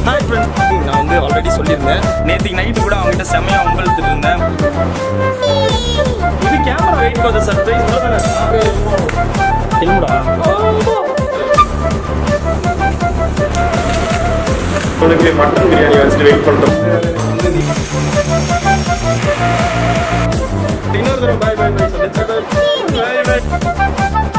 Hi friends நான் வந்து already சொல்லியிருந்தேன் நேற்றுக்கு நைட்டு கூட அவங்ககிட்ட செம்மையாக உங்கள்த்துட்டு இருந்தேன் இது camera wait for the surprise என்னடா உனக்கு மட்டன் பிரியாணி வச்சுட்டு வெயிட் பண்ணுறோம் இன்னொரு தடவை பாய் பாய் பாய் சொல்லு பாய் பாய்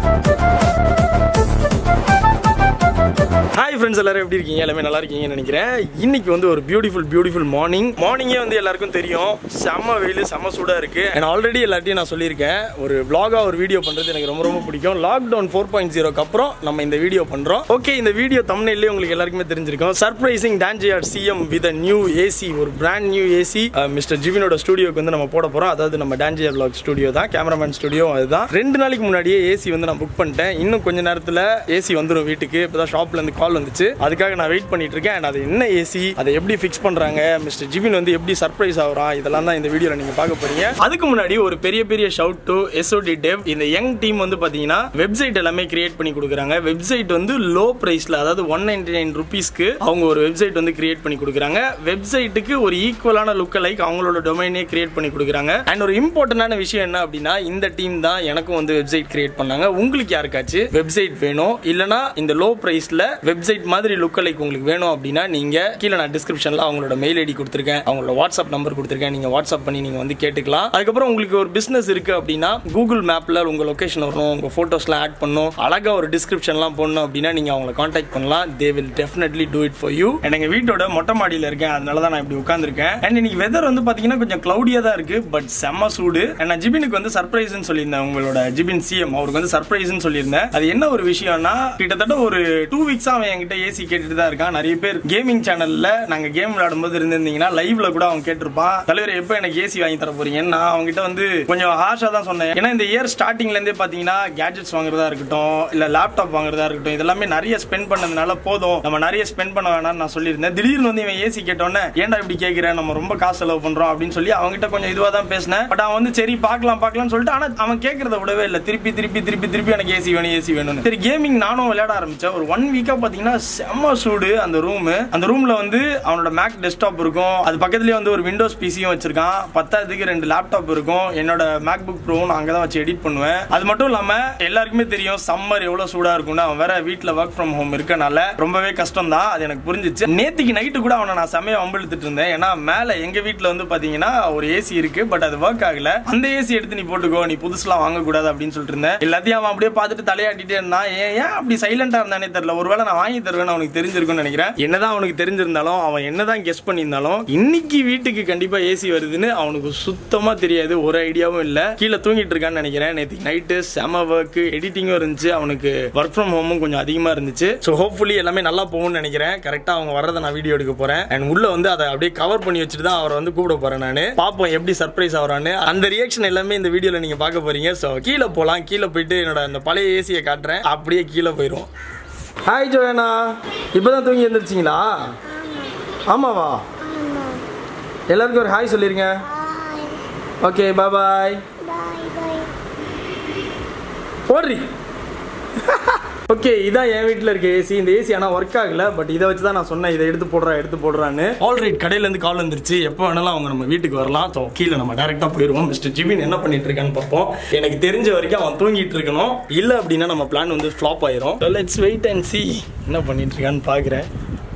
ஹாய் ஃப்ரெண்ட்ஸ் எல்லாரும் எப்படி இருக்கீங்க எல்லாமே நல்லா இருக்கீங்கன்னு நினைக்கிறேன் இன்னைக்கு வந்து ஒரு பியூட்டிஃபுல் பியூட்டிஃபுல் மார்னிங் மார்னிங்கே வந்து எல்லாருக்கும் தெரியும் செம்ம வெயில் செம்ம சூடாக இருக்கு அண்ட் ஆல்ரெடி எல்லாத்தையும் நான் சொல்லியிருக்கேன் ஒரு vlog-ஆ ஒரு வீடியோ பண்ணுறது எனக்கு ரொம்ப ரொம்ப பிடிக்கும் லாக்டவுன் ஃபோர் பாயிண்ட் ஜீரோக்கு அப்புறம் நம்ம இந்த வீடியோ பண்ணுறோம் ஓகே இந்த வீடியோ தமிழ்லேயே உங்களுக்கு எல்லாருக்குமே தெரிஞ்சிருக்கும் சர்ப்ரைசிங் டான்ஜியார் சிஎம் வித் நியூ ஏசி ஒரு பிராண்ட் நியூ ஏசி மிஸ்டர் ஜிவினோட ஸ்டுடியோக்கு வந்து நம்ம போட போகிறோம் அதாவது நம்ம டான்ஜியார் vlog ஸ்டுடியோ தான் கேமராமேன் ஸ்டுடியோ அதுதான் ரெண்டு நாளைக்கு முன்னாடியே ஏசி வந்து நான் புக் பண்ணிட்டேன் இன்னும் கொஞ்ச நேரத்தில் ஏசி வந்துடும் வீட்டுக்கு இப்போ தான் ஷாப்லேருந்து கால் வந்துச்சு அதுக்காக நான் வெயிட் பண்ணிட்டு இருக்கேன் and அது என்ன ஏசி அதை எப்படி ஃபிக்ஸ் பண்ணுறாங்க மிஸ்டர் ஜிவின் வந்து எப்படி சர்ப்ரைஸ் ஆகுறான் இதெல்லாம் தான் இந்த வீடியோவில் நீங்கள் பார்க்க போறீங்க அதுக்கு முன்னாடி ஒரு பெரிய பெரிய ஷவுட் டு எஸ்ஓடி டெவ் இந்த யங் டீம் வந்து பார்த்தீங்கன்னா வெப்சைட் எல்லாமே கிரியேட் பண்ணி கொடுக்குறாங்க வெப்சைட் வந்து லோ ப்ரைஸில் அதாவது ஒன் நைன்டி நைன் ருபீஸ்க்கு அவங்க ஒரு வெப்சைட் வந்து கிரியேட் பண்ணி கொடுக்குறாங்க வெப்சைட்டுக்கு ஒரு ஈக்குவலான லுக் லைக் அவங்களோட டொமைனே கிரியேட் பண்ணி கொடுக்குறாங்க அண்ட் ஒரு இம்பார்ட்டன்டான விஷயம் என்ன அப்படின்னா இந்த டீம் தான் எனக்கும் வந்து வெப்சைட் கிரியேட் பண்ணாங்க உங்களுக்கு யாருக்காச்சும் வெப்சைட் வேணும் இல்லனா இந்த லோ பிரைஸ்ல வெப்சைட் மாதிரி லுக் லைக் உங்களுக்கு வேணும் அப்படின்னா நீங்க கீழே நான் டிஸ்கிரிப்ஷன்ல அவங்களோட மெயில் ஐடி கொடுத்துருக்கேன் அவங்களோட வாட்ஸ்அப் நம்பர் கொடுத்துருக்கேன் நீங்க வாட்ஸ்அப் பண்ணி நீங்க வந்து கேட்டுக்கலாம் அதுக்கப்புறம் உங்களுக்கு ஒரு பிசினஸ் இருக்கு அப்படின்னா கூகுள் மேப்ல உங்க லொகேஷன் வரணும் உங்க போட்டோஸ்லாம் ஆட் பண்ணணும் அழகா ஒரு டிஸ்கிரிப்ஷன்லாம் போடணும் அப்படின்னா நீங்க அவங்களை காண்டாக்ட் பண்ணலாம் they will definitely do it for you எங்க வீட்டோட மொட்டை மாடியில இருக்கேன் அதனால தான் நான் இப்படி உட்காந்துருக்கேன் அண்ட் இன்னைக்கு வெதர் வந்து பாத்தீங்கன்னா கொஞ்சம் கிளவுடியா தான் இருக்கு பட் செம்ம சூடு And நான் ஜிபினுக்கு வந்து சர்ப்ரைஸ்னு சொல்லியிருந்தேன் உங்களோட ஜிபின் சிஎம் அவருக்கு வந்து சர்ப்ரைஸ்னு சொல்லியிருந்தேன் அது என்ன ஒரு விஷயம்னா கிட்டத்தட்ட ஒரு டூ வீக்ஸா அவன் என்கிட்ட ஏசி கேட்டுட்டு தான் இருக்கான் நிறைய பேர் கேமிங் சேனல்ல நாங்க கேம் விளையாடும்போது இருந்திருந்தீங்கன்னா லைவ்ல கூட அவன் கேட்டிருப்பான் தலைவர் எப்போ எனக்கு ஏசி வாங்கி தர போறீங்கன்னு நான் அவங்ககிட்ட வந்து கொஞ்சம் ஹார்ஷா தான் சொன்னேன் ஏன்னா இந்த இயர் ஸ்டார்டிங்ல இருந்தே பாத்தீங்கன்னா கேஜெட்ஸ் வாங்குறதா இருக்கட்டும் இல்ல லேப்டாப் வாங்குறதா இருக்கட்டும் இதெல்லாமே நிறைய ஸ்பெண்ட் பண்ணதுனால போதும் நம்ம நிறைய ஸ்பெண்ட் பண்ண வேணாம்னு நான் சொல்லியிருந்தேன் திடீர்னு வந்து இவன் ஏசி கேட்டோன்னே ஏன்டா இப்படி கேட்கிறேன் நம்ம ரொம்ப காசு செலவு பண்றோம் அப்படின்னு சொல்லி அவங்ககிட்ட கொஞ்சம் இதுவா தான் பேசினேன் பட் அவன் வந்து சரி பார்க்கலாம் பார்க்கலாம்னு சொல்லிட்டு ஆனா அவன் கேட்கறத விடவே இல்லை திருப்பி திருப்பி திருப்பி திருப்பி எனக்கு ஏசி வேணும் ஏசி வேணும்னு சரி கேமிங் நானும் விளையாட ஆரம்பிச்சேன் ஒரு ஒன் வீக்கா பாத்தீங்கன்னா செம்ம சூடு அந்த ரூம் அந்த ரூம்ல வந்து அவனோட மேக் டெஸ்க்டாப் இருக்கும் அது பக்கத்துலயே வந்து ஒரு விண்டோஸ் பிசியும் வச்சிருக்கான் பத்தாயிரத்துக்கு ரெண்டு லேப்டாப் இருக்கும் என்னோட மேக் புக் ப்ரோவும் நான் அங்கதான் வச்சு எடிட் பண்ணுவேன் அது மட்டும் இல்லாம எல்லாருக்குமே தெரியும் சம்மர் எவ்வளவு சூடா இருக்கும்னு அவன் வேற வீட்ல ஒர்க் ஃப்ரம் ஹோம் இருக்கனால ரொம்பவே கஷ்டம் தான் அது எனக்கு புரிஞ்சிச்சு நேத்திக்கு நைட்டு கூட அவனை நான் செமையா வம்பிழுத்துட்டு இருந்தேன் ஏன்னா மேல எங்க வீட்ல வந்து பாத்தீங்கன்னா ஒரு ஏசி இருக்கு பட் அது ஒர்க் ஆகல அந்த ஏசி எடுத்து நீ போட்டுக்கோ நீ புதுசுலாம் வாங்க கூடாது அப்படின்னு சொல்லிட்டு இருந்தேன் எல்லாத்தையும் அவன் அப்படியே பார்த்துட்டு தலையாட்டிட்டே இருந்தான் ஏன் ஏன் அப்படி சைலண்டா இருந்தானே தெரியல ஒருவேளை நான் வாங்கி தருவேன்னு அவனுக்கு தெரிஞ்சிருக்கும்னு நினைக்கிறேன் என்னதான் அவனுக்கு தெரிஞ்சிருந்தாலும் அவன் என்னதான் கெஸ் பண்ணியிருந்தாலும் இன்னைக்கு வீட்டுக்கு கண்டிப்பா ஏசி வருதுன்னு அவனுக்கு சுத்தமா தெரியாது ஒரு ஐடியாவும் இல்ல கீழே தூங்கிட்டு இருக்கான்னு நினைக்கிறேன் நேற்று நைட்டு செம ஒர்க் எடிட்டிங்கும் இருந்துச்சு அவனுக்கு ஒர்க் ஃப்ரம் ஹோமும் கொஞ்சம் அதிகமா இருந்துச்சு ஸோ ஹோப்ஃபுல்லி எல்லாமே நல்லா போகும்னு நினைக்கிறேன் கரெக்டா அவங்க வரதை நான் வீடியோ எடுக்க போறேன் அண்ட் உள்ள வந்து அதை அப்படியே கவர் பண்ணி வச்சுட்டு தான் அவரை வந்து கூப்பிட போறேன் நான் பாப்போம் எப்படி சர்ப்ரைஸ் ஆகிறான்னு அந்த ரியாக்ஷன் எல்லாமே இந்த வீடியோல நீங்க பார்க்க போறீங்க ஸோ கீழே போலாம் கீழே போயிட்டு என்னோட அந்த பழைய ஏசியை காட்டுறேன் அப்படியே கீழே போயிடும் ஹாய் ஜோயனா இப்போதான் தூங்கி எழுந்திரிச்சிங்களா ஆமாவா எல்லாருக்கும் ஒரு ஹாய் சொல்லிருங்க ஓகே பாய் பாய் ஓடுறி ஓகே இதான் என் வீட்டில் இருக்க ஏசி இந்த ஏசி ஆனால் ஒர்க் ஆகல பட் இதை வச்சு தான் நான் சொன்னேன் இதை எடுத்து போடுறா எடுத்து போடுறான்னு ஆல்ரைட் கடையிலேருந்து கால் வந்துருச்சு எப்போ வேணாலும் அவங்க நம்ம வீட்டுக்கு வரலாம் ஸோ கீழே நம்ம டேரெக்டாக போயிடுவோம் மிஸ்டர் ஜிபின் என்ன பண்ணிட்டு இருக்கான்னு பார்ப்போம் எனக்கு தெரிஞ்ச வரைக்கும் அவன் தூங்கிட்டு இருக்கணும் இல்லை அப்படின்னா நம்ம பிளான் வந்து ஃப்ளாப் ஆயிரும் லெட்ஸ் வெயிட் அண்ட் சி என்ன பண்ணிட்டு இருக்கான்னு பார்க்குறேன்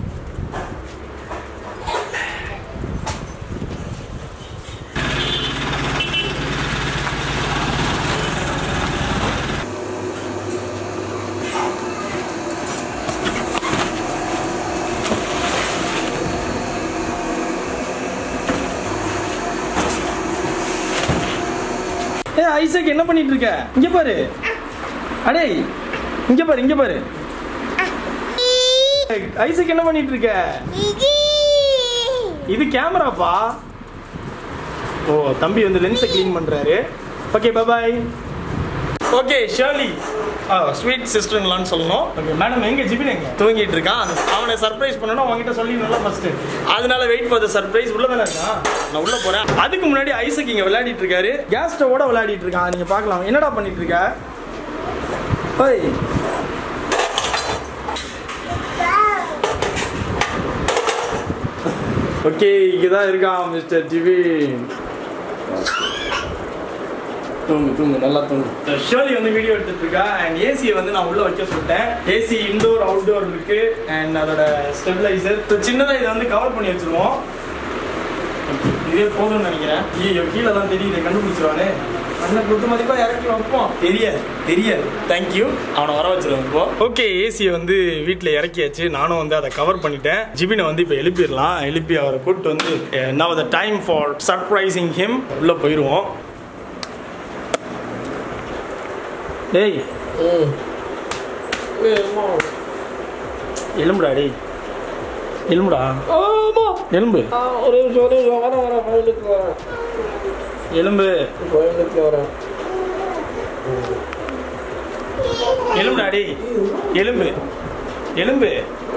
ஏ ஐசக் என்ன பண்ணிட்டு இருக்க இங்க பாரு அடே இங்க பாரு இங்க பாரு ஏய், ஐசக் என்ன பண்ணிட்டு இருக்க இது கேமராப்பா ஓ தம்பி வந்து லென்ஸை க்ளீன் பண்றாரு okay bye okay surely sweet சிஸ்டர்லான்னு சொல்லணும் ஓகே மேடம் எங்க ஜிபின் எங்க தூங்கிட்டு இருக்கான் அந்த- அவனை சர்ப்ரைஸ் பண்ணணும் அவன்கிட்ட சொல்லிடணும்ல ஃபர்ஸ்ட் அதனால வெயிட் ஃபார் த சர்ப்ரைஸ் உள்ள தானே இருக்கான் நான் உள்ள போறேன் அதுக்கு முன்னாடி ஐசக் இங்க விளையாடிட்டு இருக்காரு கேஸ் ஸ்டவோட விளையாடிட்டு இருக்கான் நீங்க பார்க்கலாம் என்னடா பண்ணிட்டு இருக்க ஓய் ஓகே இங்கதான் இருக்கான் மிஸ்டர் ஜிவின் தூங்கு தூங்கு நல்லா தூங்கு ஷோலி வந்து வீடியோ எடுத்துட்டு இருக்கா அண்ட் ஏசியை வந்து நான் உள்ள வைக்க சொல்லிட்டேன் ஏசி இன்டோர் அவுட்டோர் இருக்கு அண்ட் அதோட ஸ்டெபிளைசர் சின்னதாக இதை வந்து கவர் பண்ணி வச்சிருவோம் இதே போதும்னு நினைக்கிறேன் ஐயோ கீழே தான் தெரியுது கண்டுபிடிச்சிருவானே அண்ணன் குத்து மதிப்பா இறக்கி வைப்போம் தெரியாது தெரியாது தேங்க்யூ அவனை வர வச்சிருவேன் இப்போ ஓகே ஏசியை வந்து வீட்டில் இறக்கியாச்சு நானும் வந்து அதை கவர் பண்ணிட்டேன் ஜிபினை வந்து இப்போ எழுப்பிடலாம் எழுப்பி அவரை கூப்பிட்டு வந்து now the time for surprising him உள்ளே போயிடுவோம் டேய் எலும்புடா டேய் எலும்புடா எலும்பு ஒரு நிமிஷம் ஒரு நிமிஷம் வரேன் வரேன் கோயிலுக்கு வரேன் எலும்பு கோயிலுக்கு வரேன் எலும்புடா டேய் எலும்பு எலும்பு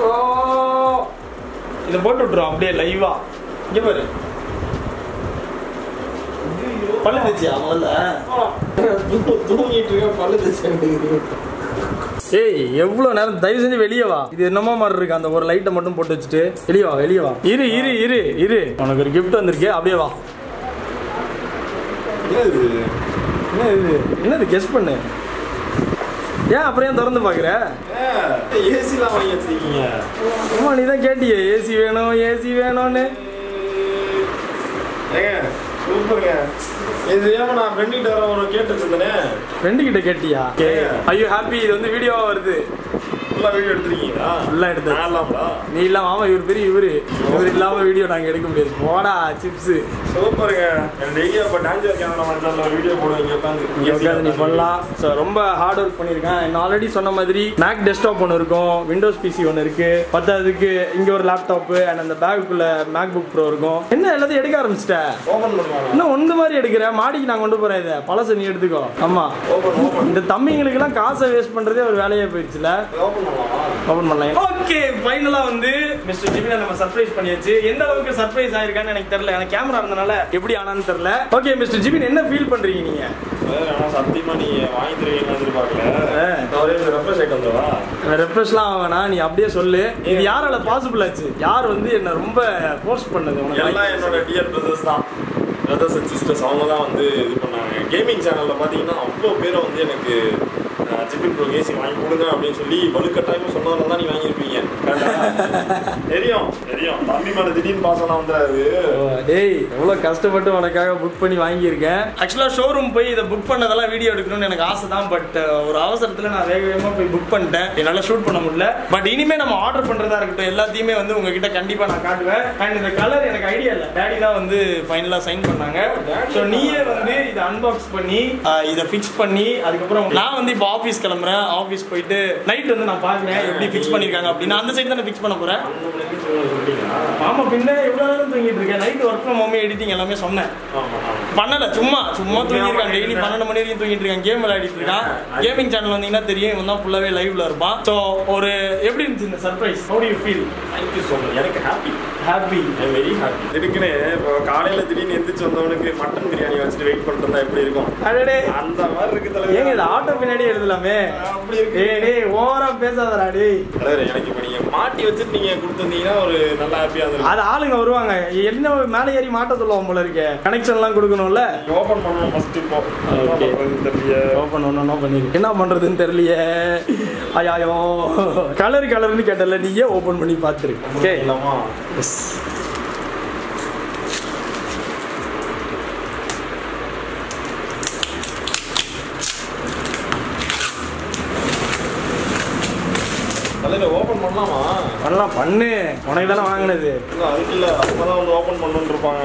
இதை போட்டு விட்டுரும் அப்படியே லைவா இங்க பாரு பல்லு தேச்சியா முதல்ல தூங்கிட்டு இருக்க பல்லு தேய்ச்சி ஏய் எவ்வளவு நேரம் தயவு செஞ்சு வெளியே வா இது என்னமோ மாதிரி இருக்கு அந்த ஒரு லைட்டை மட்டும் போட்டு வச்சுட்டு வெளியே வா வெளியே வா இரு இரு இரு இரு உனக்கு ஒரு gift வந்திருக்கு அப்படியே வா என்ன இது என்னது கெஸ் பண்ணு ஏன் அப்படியே திறந்து பாக்குற ஏசிலாம் வாங்கி வச்சிருக்கீங்க அம்மா நீ தான் கேட்டியே ஏசி வேணும் ஏசி வேணும்னு ஏங்க சூப்பருங்க இது தெரியாம நான் ஃப்ரெண்ட் கிட்ட வர ஒரு கேட்டு இருந்தேனே ஃப்ரெண்டு கிட்ட கேட்டியா ஐயோ ஹாப்பி இது வந்து வீடியோவா வருது ஃபுல்லா வீடியோ எடுத்திருக்கீங்களா ஃபுல்லா எடுத்து நான் இல்லாமலா நீ இல்லாம ஆமா இவர் பெரிய இவரு இவர் இல்லாம வீடியோ நாங்க எடுக்க முடியாது போடா சிப்ஸ் சூப்பருங்க என் டெய்லி அப்போ டான்ஸ் கேமரா மஞ்சள்ல வீடியோ போடுவேன் இங்க உட்காந்து இங்க உட்காந்து நீ பண்ணலாம் ஸோ ரொம்ப ஹார்ட் ஒர்க் பண்ணியிருக்கேன் நான் ஆல்ரெடி சொன்ன மாதிரி மேக் டெஸ்க்டாப் ஒன்று இருக்கும் விண்டோஸ் பிசி ஒன்று இருக்கு பத்தாவதுக்கு இங்க ஒரு லேப்டாப் அண்ட் அந்த பேக்குள்ள மேக் புக் ப்ரோ இருக்கும் என்ன எல்லாத்தையும் எடுக்க ஆரம்பிச்சிட்ட ஓபன் பண்ணுவாங்க இன்னும் ஒன்று மாதிரி எடுக்கிற மாடிக்கு நான் கொண்டு போறேன் இதை பழச நீ எடுத்துக்கோ ஆமா ஓபன் ஓபன் இந்த தம்பிங்களுக்கெல்லாம் காசை வேஸ்ட் பண்றதே ஒரு வேலையா போயிடுச்சுல ஓபன் பண்ணலாமா ஓபன் பண்ணலாம் ஓகே ஃபைனலா வந்து மிஸ்டர் ஜிபினை நம்ம சர்ப்ரைஸ் பண்ணியாச்சு எந்த அளவுக்கு சர்ப்ரைஸ் ஆயிருக்கான்னு எனக்கு தெரியல எனக்கு கேமரா இருந்தனால எப்படி ஆனான்னு தெரியல ஓகே மிஸ்டர் ஜிபின் என்ன ஃபீல் பண்றீங்க நீங்க ஆனா சத்தியமா நீ வாங்கி தருவீங்கன்னு எதிர்பார்க்கல ஆ. நான் ஒரே ஒரு ரெஃப்ரெஷ் ஆயிட்டு வந்துடவா ரெஃப்ரெஷ்லாம் ஆகணா நீ அப்படியே சொல்லு இது யாரால பாசிபிள் ஆச்சு யார் வந்து என்ன ரொம்ப ஃபோர்ஸ் பண்ணது உனக்கு எல்லாம் என்னோட டியர் பிரதர்ஸ் தான் பிரதர்ஸ் அண்ட் சிஸ்டர்ஸ் அவங்க தான் வந்து இது பண்ணாங்க கேமிங் சேனலில் பார்த்தீங்கன்னா அவ்வளோ பேரை வந்து எனக்கு சிப்பின் ப்ரோ ஏசி வாங்கி கொடுங்க அப்படின்னு சொல்லி வலுக்கட்டாயமாக சொன்னதால தான் நீ வாங்கியிருப்பீங்க correct ஆ? தெரியும் தெரியும் தம்பி மேலே திடீர்னு பாசம்லாம் வந்துடாது ஓ, டேய் எவ்வளோ கஷ்டப்பட்டு உனக்காக புக் பண்ணி வாங்கியிருக்கேன் ஆக்சுவலாக ஷோரூம் போய் இதை புக் பண்ணதெல்லாம் வீடியோ எடுக்கணும்னு எனக்கு ஆசை தான் பட் ஒரு அவசரத்தில் நான் வேக வேகமாக போய் புக் பண்ணிட்டேன் என்னால் ஷூட் பண்ண முடியல பட் இனிமே நம்ம ஆர்டர் பண்ணுறதா இருக்கட்டும் எல்லாத்தையுமே வந்து உங்ககிட்ட கண்டிப்பாக நான் காட்டுவேன் அண்ட் இந்த கலர் எனக்கு ஐடியா இல்லை டேடி தான் வந்து ஃபைனலாக சைன் பண்ணாங்க ஸோ நீயே வந்து இதை அன்பாக்ஸ் பண்ணி ஆஹ், இதை ஃபிக்ஸ் பண்ணி அதுக்கப்புறம் நான் வந்து இப்போ ஆஃபீஸ் கிளம்புறேன் ஆஃபீஸ் போயிட்டு நைட் வந்து நான் பார்க்குறேன் எப்படி ஃபிக்ஸ் பண்ணியிருக்காங்க அப்படின்னு அந்த சைடு தானே ஃபிக்ஸ் பண்ண போகிறேன் சொல்லிட்டீங்களா ஆமா பின்ன எவ்வளவு நேரம் தூங்கிட்டு இருக்கேன் night work from home editing எல்லாமே சொன்னேன் ஆமாம் ஆமாம் பண்ணல சும்மா சும்மா தூங்கிருக்கான் டெய்லி பன்னெண்டு மணி வரைக்கும் தூங்கிட்டு இருக்கான் கேம் விளையாடிட்டு இருக்கான் கேமிங் சேனல் வந்தீங்கன்னா தெரியும் இவன் தான் ஃபுல்லாவே லைவ்ல இருப்பான் ஸோ ஒரு எப்படி இருந்துச்சு இந்த surprise how you feel thank you so much எனக்கு happy happy I very happy இதுக்குன்னு இப்போ காலையில் திடீர்னு எந்திரிச்சு வந்தவனுக்கு மட்டன் பிரியாணி வச்சுட்டு வெயிட் பண்ணிட்டு இருந்தா எப்படி இருக்கும் அடடே அந்த மாதிரி இருக்கு ஏங்க இது தலைவர் ஆட்டோ பின்னாடி எழுதலாமே அப்படி இருக்கு டேய் டேய் ஓவரா பேசாதடா டேய் தலைவர் எனக்கு இப்போ நீங்கள் மாட்டி வச்சுட்டு நீங்கள் கொடுத்துருந்தீங்கன்னா ஒரு நல்ல ஹாப்பியாக இருந்திருக்கும் அது ஆளுங்க வருவாங்க என்ன மேலே ஏறி மாட்ட சொல்லுவோம் போல இருக்கே கனெக்ஷன்லாம் கொடுக்கணும்ல ஓப்பன் பண்ணணும் ஃபர்ஸ்ட் இப்போ Okay. தெரியல ஓப்பன் ஒன்றும் பண்ணிரு என்ன பண்றதுன்னு தெரியலையே ஐயாயோ கலர் கலர்னு கேட்டல நீயே ஓப்பன் பண்ணி பார்த்துரு ஓகே இல்லாமா தலைவர் ஓப்பன் பண்ணலாமா பண்ணலாம் பண்ணு உனக்கு தானே வாங்கினது இல்லை அதுக்கு இல்லை அவங்க தான் வந்து ஓப்பன் பண்ணணுன்னு இருப்பாங்க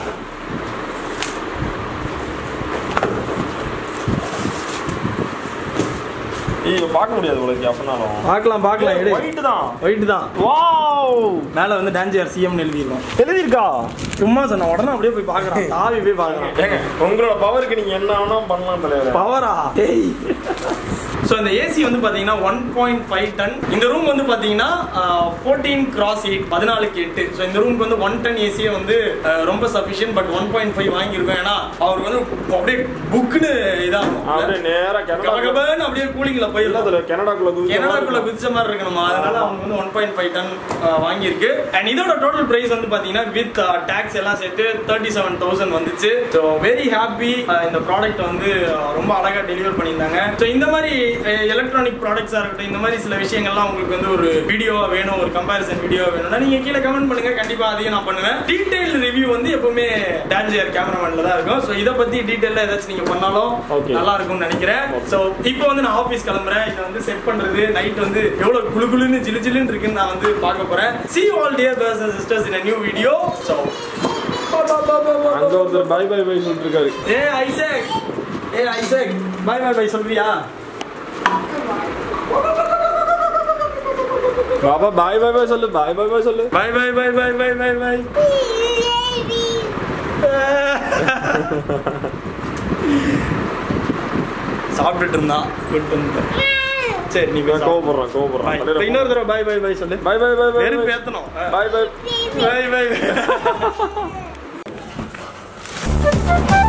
ஏய் பார்க்க முடியாது உங்களுக்கு அப்படின்னாலும் பார்க்கலாம் பார்க்கலாம் எடு ஒயிட் தான் ஒயிட் தான் வாவ் மேலே வந்து டான்ஜியர் சிஎம்னு எழுதிருக்கோம் எழுதிருக்கா சும்மா சொன்ன உடனே அப்படியே போய் பார்க்கறான் தாவி போய் பார்க்கறான் ஏங்க உங்களோட பவருக்கு நீங்க என்ன வேணா பண்ணலாம் தலைவர் பவரா டேய் ஸோ இந்த ஏசி வந்து பார்த்தீங்கன்னா ஒன் பாயிண்ட் ஃபைவ் டன் இந்த ரூம் வந்து பார்த்தீங்கன்னா ஃபோர்டீன் கிராஸ் எயிட் பதினாலுக்கு எட்டு ஸோ இந்த ரூமுக்கு வந்து ஒன் டன் ஏசியே வந்து அஹ், ரொம்ப sufficient but one point five வாங்கியிருக்கோம் ஏன்னா அவருக்கு வந்து அப்படியே புக்குன்னு இதாகும் அப்படியே நேரா கனடா கபகபன்னு அப்படியே கூலிங்ல போயிடலாம் இல்ல கனடாக்குள்ள குதிச்ச மாதிரி கனடாக்குள்ள இருக்கும். குதிச்ச மாதிரி இருக்கணுமா அதனால அவங்க வந்து ஒன் பாயிண்ட் ஃபைவ் டன் வாங்கியிருக்கு அண்ட் இதோட டோட்டல் பிரைஸ் வந்து பாத்தீங்கன்னா வித் டாக்ஸ் எல்லாம் சேர்த்து தேர்ட்டி செவன் தௌசண்ட் வந்துச்சு ஸோ வெரி ஹாப்பி இந்த ப்ராடக்ட் வந்து uh, ரொம்ப அழகா டெலிவர் பண்ணியிருந்தாங்க ஸோ இந்த மாதிரி எலக்ட்ரானிக் ப்ராடக்ட்ஸா இருக்கட்டும் இந்த மாதிரி சில விஷயங்கள்லாம் உங்களுக்கு வந்து ஒரு வீடியோவா வேணும் ஒரு கம்பேரிசன் வீடியோ வேணும்னா நீங்க கீழே கமெண்ட் பண்ணுங்க கண்டிப்பா அதையும் நான் பண்ணுவேன் டீடைல் ரிவ்யூ வந்து எப்பவுமே டான்ஜியர் கேமராமேன்ல தான் இருக்கும் ஸோ இதை பத்தி டீடைல்ல ஏதாச்சும் நீங்க பண்ணாலும் Okay. நல்லா இருக்கும்னு நினைக்கிறேன் ஸோ இப்போ வந்து நான் ஆஃபீஸ் கிளம்புறேன் இதை வந்து செட் பண்றது நைட் வந்து எவ்வளவு குளு குளுன்னு ஜிலு ஜிலுன்னு இருக்குன்னு நான் வந்து பார்க்க போறேன் see all dear brothers and sisters in new video so அங்க ஒருத்தர் பை பை பை சொல்லிட்டு இருக்காரு ஏ ஐசக் ஏ ஐசக் பை பை பை சொல்றியா பாபா பாய் பாய் பாய் சொல்லு பாய் பாய் பாய் சொல்லு bye bye bye bye bye bye bye சாப்பிட்டுட்டு இருந்தான் கூட்டு வந்துட்டேன். சரி நீ போய் சாப்பிடு. கோவப்படுறான் Bye. கோவப்படுறான் இப்ப இன்னொரு தடவை பை பை பை சொல்லு பாய் பாய் பாய் வெறும் பாய் பேத்தணும் பாய் பாய் பை பை